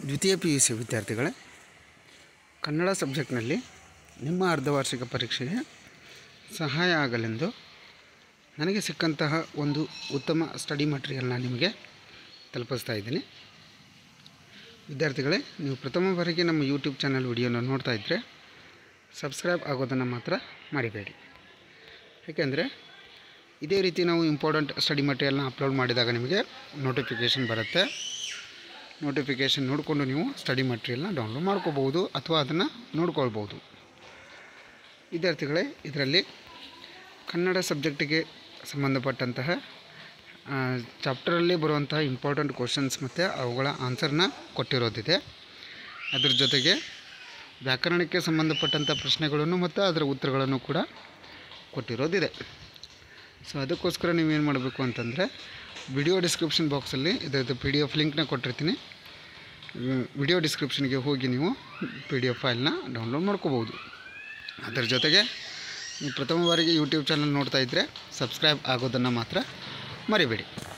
ದ್ವಿತೀಯ P U C ವಿದ್ಯಾರ್ಥಿಗಳೇ ಕನ್ನಡ ಸಬ್ಜೆಕ್ಟ್ನಲ್ಲಿ ನಿಮ್ಮ ಅರ್ಧವಾರ್ಷಿಕ ಪರೀಕ್ಷೆಗೆ ಸಹಾಯ ಆಗಲೆಂದು ನನಗೆ ಸಿಕ್ಕಂತಹ ಒಂದು ಉತ್ತಮ ಸ್ಟಡಿ ಮಟೀರಿಯಲ್ನ ನಿಮಗೆ ತಲುಪಿಸ್ತಾ ಇದ್ದೀನಿ ವಿದ್ಯಾರ್ಥಿಗಳೇ ನೀವು ಪ್ರಥಮ ಬಾರಿಗೆ ನಮ್ಮ ಯೂಟ್ಯೂಬ್ ಚಾನಲ್ ವಿಡಿಯೋನ ನೋಡ್ತಾ ಇದ್ದರೆ ಸಬ್ಸ್ಕ್ರೈಬ್ ಆಗೋದನ್ನು ಮಾತ್ರ ಮರಿಬೇಡಿ ಏಕೆಂದರೆ ಇದೇ ರೀತಿ ನಾವು ಇಂಪಾರ್ಟೆಂಟ್ ಸ್ಟಡಿ ಮಟೀರಿಯಲ್ನ ಅಪ್ಲೋಡ್ ಮಾಡಿದಾಗ ನಿಮಗೆ ನೋಟಿಫಿಕೇಷನ್ ಬರುತ್ತೆ ನೋಟಿಫಿಕೇಷನ್ ನೋಡಿಕೊಂಡು ನೀವು ಸ್ಟಡಿ ಮಟೀರಿಯಲ್ನ ಡೌನ್ಲೋಡ್ ಮಾಡ್ಕೋಬೋದು ಅಥವಾ ಅದನ್ನು ನೋಡ್ಕೊಳ್ಬೋದು ವಿದ್ಯಾರ್ಥಿಗಳೇ ಇದರಲ್ಲಿ ಕನ್ನಡ ಸಬ್ಜೆಕ್ಟಿಗೆ ಸಂಬಂಧಪಟ್ಟಂತಹ ಚಾಪ್ಟರಲ್ಲಿ ಬರುವಂತಹ ಇಂಪಾರ್ಟೆಂಟ್ ಕ್ವಶನ್ಸ್ ಮತ್ತು ಅವುಗಳ ಆನ್ಸರ್ನ ಕೊಟ್ಟಿರೋದಿದೆ ಅದ್ರ ಜೊತೆಗೆ ವ್ಯಾಕರಣಕ್ಕೆ ಸಂಬಂಧಪಟ್ಟಂಥ ಪ್ರಶ್ನೆಗಳನ್ನು ಮತ್ತು ಅದರ ಉತ್ತರಗಳನ್ನು ಕೂಡ ಕೊಟ್ಟಿರೋದಿದೆ ಸೊ ಅದಕ್ಕೋಸ್ಕರ ನೀವೇನು ಮಾಡಬೇಕು ಅಂತಂದರೆ ವಿಡಿಯೋ ಡಿಸ್ಕ್ರಿಪ್ಷನ್ ಬಾಕ್ಸಲ್ಲಿ ಇದರದ್ದು ಪಿ ಡಿ ಎಫ್ ಲಿಂಕ್ನ ಕೊಟ್ಟಿರ್ತೀನಿ ವಿಡಿಯೋ ಡಿಸ್ಕ್ರಿಪ್ಷನ್ಗೆ ಹೋಗಿ ನೀವು ಪಿ ಡಿ ಎಫ್ ಫೈಲ್ನ ಡೌನ್ಲೋಡ್ ಮಾಡ್ಕೋಬೋದು ಅದರ ಜೊತೆಗೆ ನೀವು ಪ್ರಥಮ ಬಾರಿಗೆ ಯೂಟ್ಯೂಬ್ ಚಾನಲ್ ನೋಡ್ತಾ ಇದ್ದರೆ ಸಬ್ಸ್ಕ್ರೈಬ್ ಆಗೋದನ್ನು ಮಾತ್ರ ಮರಿಬೇಡಿ